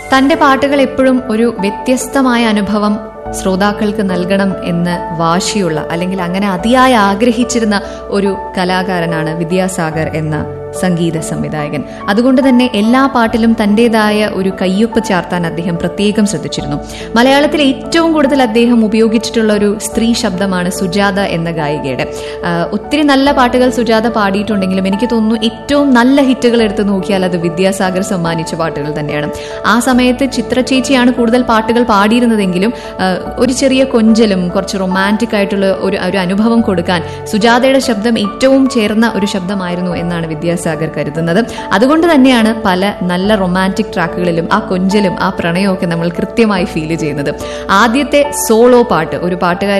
തന്റെ പാട്ടുകൾ എപ്പോഴും ഒരു വ്യത്യസ്തമായ അനുഭവം ശ്രോതാക്കൾക്ക് നൽകണം എന്ന് വാശിയുള്ള അല്ലെങ്കിൽ അങ്ങനെ അതിയായി ആഗ്രഹിച്ചിരുന്ന ഒരു കലാകാരനാണ് വിദ്യാസാഗർ എന്ന സംഗീത സംവിധായകൻ അതുകൊണ്ട് തന്നെ എല്ലാ പാട്ടിലും തന്റേതായ ഒരു കയ്യൊപ്പ് ചാർത്താൻ അദ്ദേഹം പ്രത്യേകം ശ്രദ്ധിച്ചിരുന്നു മലയാളത്തിൽ ഏറ്റവും കൂടുതൽ അദ്ദേഹം ഉപയോഗിച്ചിട്ടുള്ള ഒരു സ്ത്രീ ശബ്ദമാണ് സുജാത എന്ന ഗായികയുടെ ആ, ഒത്തിരി നല്ല പാട്ടുകൾ സുജാത പാടിയിട്ടുണ്ടെങ്കിലും എനിക്ക് തോന്നുന്നു ഏറ്റവും നല്ല ഹിറ്റുകൾ എടുത്ത് നോക്കിയാൽ അത് വിദ്യാസാഗർ സമ്മാനിച്ച പാട്ടുകൾ തന്നെയാണ് ആ സമയത്ത് ചിത്ര ചേച്ചിയാണ് കൂടുതൽ പാട്ടുകൾ പാടിയിരുന്നതെങ്കിലും ആ, ഒരു ചെറിയ കൊഞ്ചലും കുറച്ച് റൊമാൻറ്റിക് ആയിട്ടുള്ള ഒരു ഒരു അനുഭവം കൊടുക്കാൻ സുജാതയുടെ ശബ്ദം ഏറ്റവും ചേർന്ന ഒരു ശബ്ദമായിരുന്നു എന്നാണ് വിദ്യാസാഗർ കരുതുന്നത് അതുകൊണ്ട് തന്നെയാണ് പല നല്ല റൊമാൻറ്റിക് ട്രാക്കുകളിലും ആ കൊഞ്ചലും ആ പ്രണയവും ഒക്കെ നമ്മൾ കൃത്യമായി ഫീൽ ചെയ്യുന്നത് ആദ്യത്തെ സോളോ പാട്ട് ഒരു പാട്ടുകാരി